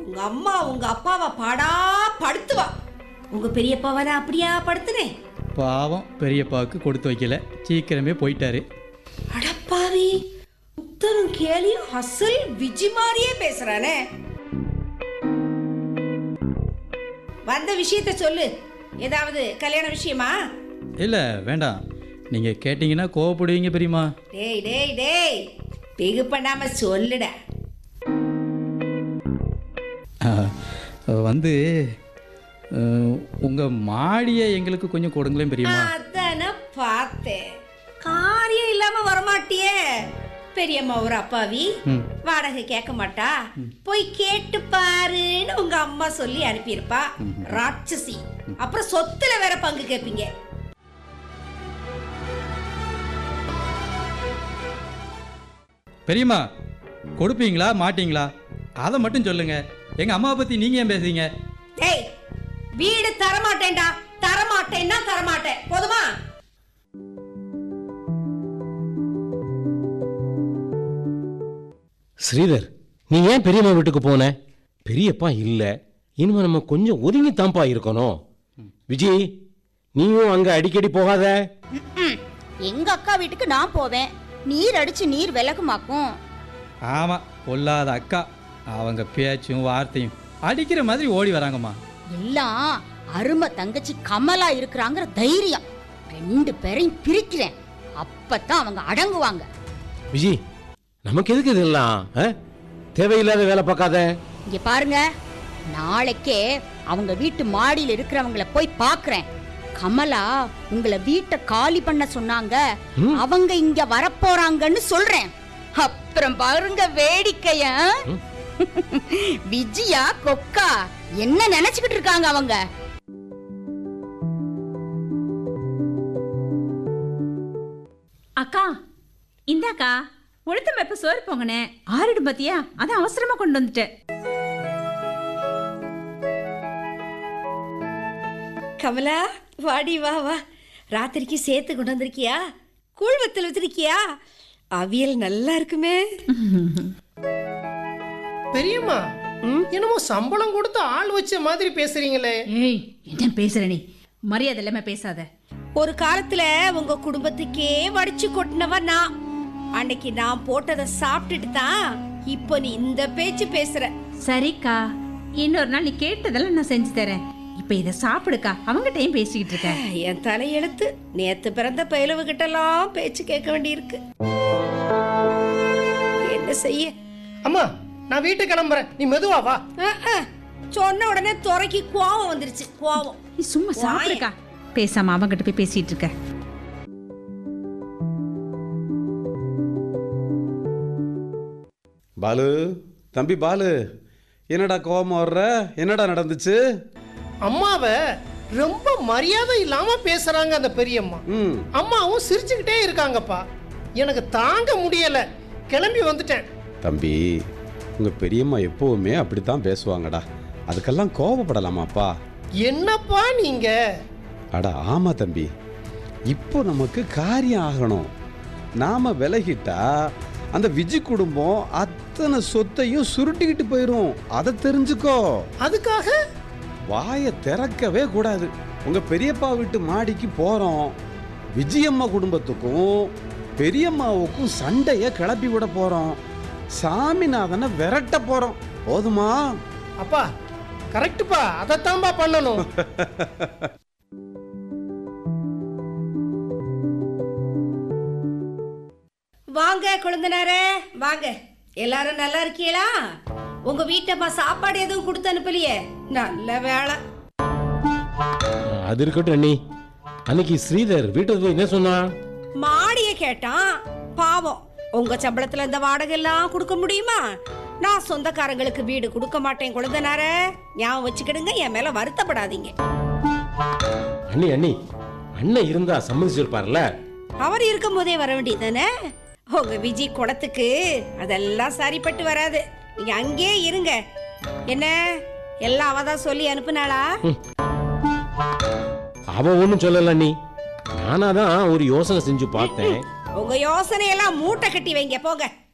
உங்க அம்மா உங்க அப்பாவை பாடா படுத்துவா உங்க பெரியப்பாவை நான் அப்படியா படுத்துனேன் பாவம் பெரியப்பாவுக்கு கொடுத்து வைக்கல சீக்கிரமே போயிட்டாரு அடப்பாவி உத்தரும் கேலியும் அசல் விஜி மாதிரியே பேசுறானே வந்த விஷயத்த சொல்லு ஏதாவது கல்யாண விஷயமா இல்லை வேண்டாம் நீங்கள் கேட்டிங்கன்னா கோவப்படுவீங்க பெரியம்மா டேய் டேய் டேய் பிகு பண்ணாம சொல்லுடா ஆஹ், வந்து உங்கள் மாடியை எங்களுக்கு கொஞ்சம் கொடுங்களேன் பெரியம்மா அதான பார்த்தேன் காரியம் இல்லாம வரமாட்டியே பெரியம்மா ஒரு அப்பாவி ம். வாடகை கேட்க மாட்டா போய் கேட்டு பாருன்னு உங்க அம்மா சொல்லி அனுப்பியிருப்பா ராட்சசி அப்புறம் சொத்துல வேற பங்கு கேட்பீங்க பெரியம்மா கொடுப்பீங்களா மாட்டீங்களா அதை மட்டும் சொல்லுங்க எங்கள் அம்மாவை பற்றி நீங்கள் ஏன் பேசுறீங்க டேய் வீடு தரமாட்டேன்டா தரமாட்டேன்னா தரமாட்டேன் போதுமா ஸ்ரீதர் நீ ஏன் பெரியம்மா வீட்டுக்கு போன பெரியப்பா இல்ல இனிமே நம்ம கொஞ்சம் ஒதுங்கி தான்ப்பா இருக்கணும் விஜய் நீயும் அங்க அடிக்கடி போகாத ம்ம். எங்க அக்கா வீட்டுக்கு நான் போவேன் நீர் அடிச்சு நீர் விலகுமாக்கும் ஆமாம் பொல்லாத அக்கா அவங்க பேச்சும் வார்த்தையும் அடிக்கிற மாதிரி ஓடி வராங்கம்மா எல்லாம் அருமை தங்கச்சி கமலா இருக்கிறாங்கிற தைரியம் ரெண்டு பேரையும் பிரிக்கிறேன் அப்பதான் அவங்க அடங்குவாங்க விஜய் நமக்கு எதுக்கு இதெல்லாம் ஆ? தேவையில்லாத வேலை பார்க்காத இங்க பாருங்க நாளைக்கே அவங்க வீட்டு மாடியில இருக்கிறவங்கள போய் பாக்குறேன் கமலா உங்களை வீட்டை காலி பண்ண சொன்னாங்க ம். அவங்க இங்க வரப்போறாங்கன்னு சொல்றேன் அப்புறம் பாருங்க வேடிக்கைய ம். விஜயா கொக்கா என்ன நினைச்சுக்கிட்டு இருக்காங்க அவங்க அக்கா இந்தாக்கா உளுத்தம் எப்ப சோறு போங்கண்ணே ஆறிடும் பாத்தியா அதான் அவசரமா கொண்டு வந்துட்டேன் கமலா வாடி வா வா ராத்திரிக்கு சேர்த்து கொண்டு வந்திருக்கியா கூழ் வத்தல் வச்சிருக்கியா அவியல் நல்லா இருக்குமே பெரியம்மா என்னமோ சம்பளம் கொடுத்து ஆள் வச்ச மாதிரி பேசுறீங்களே ஏய் என்ன பேசுற நீ மரியாதை இல்லாம பேசாத ஒரு காலத்துல உங்க குடும்பத்துக்கே வடிச்சு கொட்டினவ நான் அன்னைக்கு நான் போட்டதை சாப்பிட்டுட்டு தான் இப்போ நீ இந்த பேச்சு பேசுற சரிக்கா இன்னொரு நாள் நீ கேட்டதெல்லாம் நான் செஞ்சு தரேன் இப்ப இத சாப்பிடுக்கா அவங்ககிட்டயும் பேசிக்கிட்டு இருக்க என் தலையெழுத்து நேத்து பிறந்த பயலுவு கிட்டலாம் பேச்சு கேட்க வேண்டியிருக்கு என்ன செய்ய அம்மா நான் வீட்டுக்கு கிளம்புறேன் நீ மெதுவா வா அஹ், அஹ். சொன்ன உடனே துறைக்கு கோவம் வந்துருச்சு கோவம் நீ சும்மா சாப்பிடுக்கா பேசாம அவங்கிட்ட போய் பேசிட்டு இருக்க பாலு தம்பி பாலு என்னடா கோவமா வர்ற என்னடா நடந்துச்சு அம்மாவை ரொம்ப மரியாதை இல்லாம பேசுறாங்க அந்த பெரியம்மா ம் அம்மாவும் சிரிச்சுக்கிட்டே இருக்காங்கப்பா எனக்கு தாங்க முடியல கிளம்பி வந்துட்டேன் தம்பி உங்க பெரியம்மா எப்பவுமே அப்படித்தான் பேசுவாங்கடா அதுக்கெல்லாம் கோவப்படலாமாப்பா என்னப்பா நீங்க அட ஆமா தம்பி இப்போ நமக்கு காரியம் ஆகணும் நாம விலகிட்டா அந்த விஜி குடும்பம் அத்தனை சொத்தையும் சுருட்டிக்கிட்டு போயிரும் அதை தெரிஞ்சுக்கோ அதுக்காக வாயை திறக்கவே கூடாது உங்க பெரியப்பா வீட்டு மாடிக்கு போறோம் விஜயம்மா குடும்பத்துக்கும் பெரியம்மாவுக்கும் சண்டைய கிளப்பி விட போறோம் சாமிநாதனை விரட்ட போறோம் போதுமா அப்பா கரெக்டுப்பா அதைத்தான்பா பண்ணணும் வாங்க குழந்தனாரே வாங்க எல்லாரும் நல்லா இருக்கீங்களா உங்க வீட்டம்மா சாப்பாடு எதுவும் கொடுத்து அனுப்பலையே நல்ல வேலை அது இருக்கட்டும் அண்ணி அன்னைக்கு ஸ்ரீதர் வீட்டுக்கு போய் என்ன சொன்னா மாடிய கேட்டான் பாவம் உங்க சம்பளத்துல இந்த வாடகை எல்லாம் கொடுக்க முடியுமா நான் சொந்தக்காரங்களுக்கு வீடு கொடுக்க மாட்டேன் குழந்தனாரே ஞாபகம் வச்சுக்கிடுங்க என் மேல வருத்தப்படாதீங்க அண்ணி அண்ணி அண்ணன் இருந்தா சம்மதிச்சிருப்பார்ல அவர் இருக்கும் போதே வர வேண்டியதானே உங்க விஜி குளத்துக்கு அதெல்லாம் சரிப்பட்டு வராது நீங்க அங்கேயே இருங்க என்ன எல்லாம் அவ தான் சொல்லி அனுப்புனாளா அவ ஒன்றும் சொல்லல அண்ணி நானா தான் ஒரு யோசனை செஞ்சு பார்த்தேன் உங்க யோசனையெல்லாம் மூட்டை கட்டி வைங்க போங்க